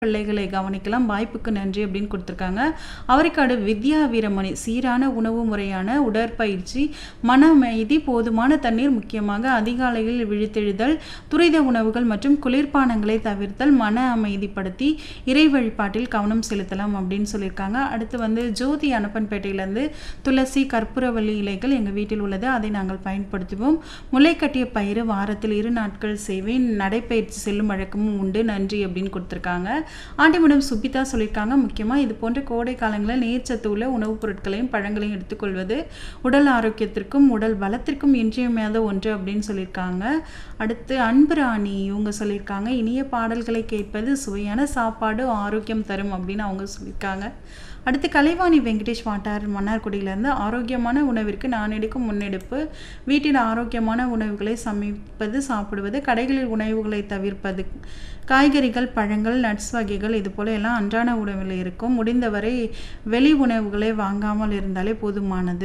பிள்ளைகளை கவனிக்கலாம் வாய்ப்புக்கு நன்றி அப்படின்னு கொடுத்துருக்காங்க அவரைக்காடு வித்யா வீரமணி சீரான உணவு முறையான உடற்பயிற்சி மன அமைதி போதுமான தண்ணீர் முக்கியமாக அதிகாலையில் விழித்தெழுதல் துரித உணவுகள் மற்றும் குளிர்பானங்களை தவிர்த்தல் மன அமைதிப்படுத்தி இறை வழிபாட்டில் கவனம் செலுத்தலாம் அப்படின்னு சொல்லியிருக்காங்க அடுத்து வந்து ஜோதி அனப்பன்பேட்டையிலேருந்து துளசி கற்பூரவள்ளி இலைகள் எங்கள் வீட்டில் உள்ளது அதை நாங்கள் பயன்படுத்துவோம் முளை கட்டிய பயிறு வாரத்தில் இரு நாட்கள் செய்வேன் நடைப்பயிற்சி செல்லும் வழக்கமும் உண்டு நன்றி அப்படின்னு கொடுத்துருக்காங்க ஆண்டிமடம் சுபிதா சொல்லியிருக்காங்க முக்கியமாக இது போன்ற கோடை காலங்களில் நீர்ச்சத்து உள்ள உணவுப் பொருட்களையும் பழங்களையும் எடுத்துக்கொள்வது உடல் ஆரோக்கியத்திற்கும் உடல் பலத்திற்கும் இன்றியமையாத ஒன்று அப்படின்னு சொல்லியிருக்காங்க அடுத்து அன்பு ராணி இவங்க சொல்லியிருக்காங்க இனிய பாடல்களை கேட்பது சுவையான சாப்பாடு ஆரோக்கியம் தரும் அப்படின்னு அவங்க சொல்லியிருக்காங்க அடுத்து கலைவாணி வெங்கடேஷ் வாட்டார் மன்னார்குடியிலேருந்து ஆரோக்கியமான உணவிற்கு நான் எடுக்கும் முன்னெடுப்பு வீட்டில் ஆரோக்கியமான உணவுகளை சமைப்பது சாப்பிடுவது கடைகளில் உணவுகளை தவிர்ப்பது காய்கறிகள் பழங்கள் நட்ஸ் வகைகள் இது போல எல்லாம் அன்றாட உணவில் இருக்கும் முடிந்தவரை வெளி உணவுகளை வாங்காமல் இருந்தாலே போதுமானது